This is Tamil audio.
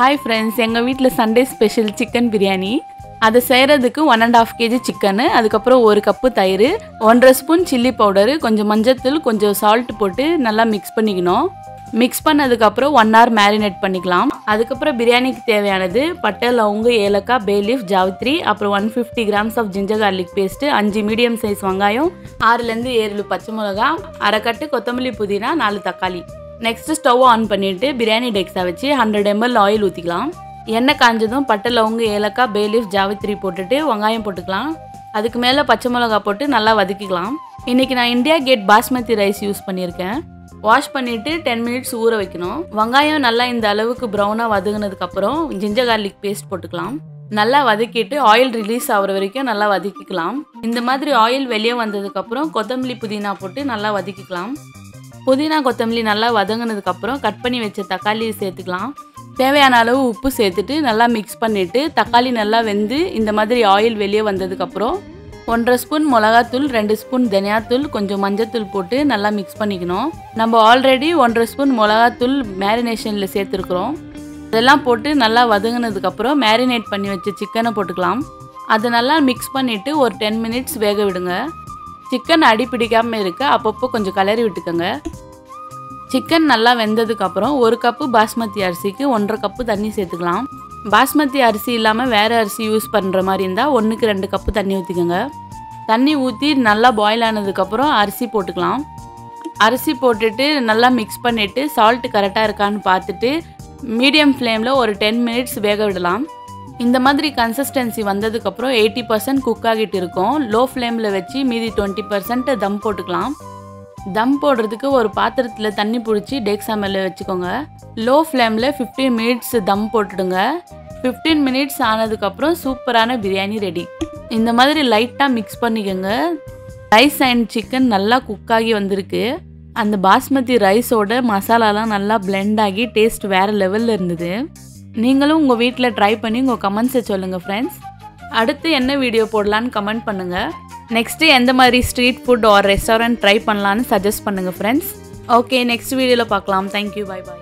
ஹாய் ஃப்ரெண்ட்ஸ் எங்கள் வீட்டில் சண்டே ஸ்பெஷல் சிக்கன் பிரியாணி அதை செய்கிறதுக்கு one and half KG chicken அதுக்கப்புறம் ஒரு கப்பு தயிர் ஒன்றரை ஸ்பூன் சில்லி பவுடரு கொஞ்சம் மஞ்சத்தூள் கொஞ்சம் சால்ட் போட்டு நல்லா மிக்ஸ் பண்ணிக்கணும் மிக்ஸ் பண்ணதுக்கப்புறம் ஒன் ஹவர் மேரினேட் பண்ணிக்கலாம் அதுக்கப்புறம் பிரியாணிக்கு தேவையானது பட்டை லவங்கு ஏலக்காய் பேலீஃப் ஜாவித்ரி அப்புறம் one fifty grams of ginger garlic paste அஞ்சு மீடியம் சைஸ் வெங்காயம் ஆறுலேருந்து ஏழு பச்சை மிளகா அரைக்கட்டு கொத்தமல்லி புதினா நாலு தக்காளி நெக்ஸ்ட் ஸ்டவ் ஆன் பண்ணிட்டு பிரியாணி டெக்ஸை வச்சு ஹண்ட்ரட் எம்எல் ஆயில் ஊற்றிக்கலாம் எண்ணெய் காஞ்சதும் பட்டை லவங்கு ஏலக்காய் பேலீஃப் ஜாவித்ரி போட்டுட்டு வெங்காயம் போட்டுக்கலாம் அதுக்கு மேலே பச்சை மிளகா போட்டு நல்லா வதக்கிக்கலாம் இன்றைக்கி நான் India gate basmati rice use பண்ணியிருக்கேன் வாஷ் பண்ணிவிட்டு டென் மினிட்ஸ் ஊற வைக்கணும் வெங்காயம் நல்லா இந்த அளவுக்கு ப்ரௌனாக வதங்கினதுக்கப்புறம் ஜிஞ்சர் கார்லிக் பேஸ்ட் போட்டுக்கலாம் நல்லா வதக்கிட்டு ஆயில் ரிலீஸ் ஆகிற வரைக்கும் நல்லா வதக்கிக்கலாம் இந்த மாதிரி ஆயில் வெளியே வந்ததுக்கப்புறம் கொத்தமல்லி புதினா போட்டு நல்லா வதக்கிக்கலாம் புதினா கொத்தமல்லி நல்லா வதங்கினதுக்கப்புறம் கட் பண்ணி வச்ச தக்காளி சேர்த்துக்கலாம் தேவையான அளவு உப்பு சேர்த்துட்டு நல்லா மிக்ஸ் பண்ணிவிட்டு தக்காளி நல்லா வெந்து இந்த மாதிரி ஆயில் வெளியே வந்ததுக்கப்புறம் ஒன்றரை ஸ்பூன் மிளகாத்தூள் ரெண்டு ஸ்பூன் தனியாத்தூள் கொஞ்சம் மஞ்சத்தூள் போட்டு நல்லா மிக்ஸ் பண்ணிக்கணும் நம்ம ஆல்ரெடி ஒன்றரை ஸ்பூன் மிளகாத்தூள் மேரினேஷனில் சேர்த்துருக்குறோம் அதெல்லாம் போட்டு நல்லா வதங்கினதுக்கப்புறம் மேரினேட் பண்ணி வச்ச சிக்கனை போட்டுக்கலாம் அதை நல்லா மிக்ஸ் பண்ணிவிட்டு ஒரு டென் மினிட்ஸ் வேக விடுங்க சிக்கன் அடி பிடிக்காமல் இருக்க அப்பப்போ கொஞ்சம் கலரி விட்டுக்கோங்க சிக்கன் நல்லா வெந்ததுக்கப்புறம் ஒரு கப்பு பாஸ்மதி அரிசிக்கு ஒன்றரை கப்பு தண்ணி சேர்த்துக்கலாம் பாஸ்மதி அரிசி இல்லாமல் வேறு அரிசி யூஸ் பண்ணுற மாதிரி இருந்தால் ஒன்றுக்கு ரெண்டு கப்பு தண்ணி ஊற்றிக்கோங்க தண்ணி ஊற்றி நல்லா பாயில் ஆனதுக்கப்புறம் அரிசி போட்டுக்கலாம் அரிசி போட்டுட்டு நல்லா மிக்ஸ் பண்ணிவிட்டு சால்ட் கரெக்டாக இருக்கான்னு பார்த்துட்டு மீடியம் ஃப்ளேமில் ஒரு டென் மினிட்ஸ் வேக விடலாம் இந்த மாதிரி கன்சிஸ்டன்சி வந்ததுக்கப்புறம் எயிட்டி பர்சன்ட் குக் ஆகிட்டு இருக்கும் லோ ஃப்ளேமில் வச்சு மீதி டுவெண்ட்டி பர்சன்ட் தம் போட்டுக்கலாம் தம் போடுறதுக்கு ஒரு பாத்திரத்தில் தண்ணி பிடிச்சி டேக்ஸா மேலே வச்சுக்கோங்க லோ ஃப்ளேமில் ஃபிஃப்டீன் மினிட்ஸ் தம் போட்டுடுங்க ஃபிஃப்டீன் மினிட்ஸ் ஆனதுக்கப்புறம் சூப்பரான பிரியாணி ரெடி இந்த மாதிரி லைட்டாக மிக்ஸ் பண்ணிக்கோங்க ரைஸ் அண்ட் சிக்கன் நல்லா குக் ஆகி வந்திருக்கு அந்த பாஸ்மதி ரைஸோட மசாலாலாம் நல்லா பிளெண்ட் ஆகி டேஸ்ட் வேறு லெவலில் இருந்தது நீங்களும் உங்கள் வீட்டில் ட்ரை பண்ணி உங்கள் கமெண்ட்ஸை சொல்லுங்கள் ஃப்ரெண்ட்ஸ் அடுத்து என்ன வீடியோ போடலான்னு கமெண்ட் பண்ணுங்கள் நெக்ஸ்ட்டு எந்த மாதிரி street food or restaurant try பண்ணலான்னு சஜஸ்ட் பண்ணுங்கள் ஃப்ரெண்ட்ஸ் ஓகே நெக்ஸ்ட் வீடியோவில் பார்க்கலாம் தேங்க்யூ பை பாய்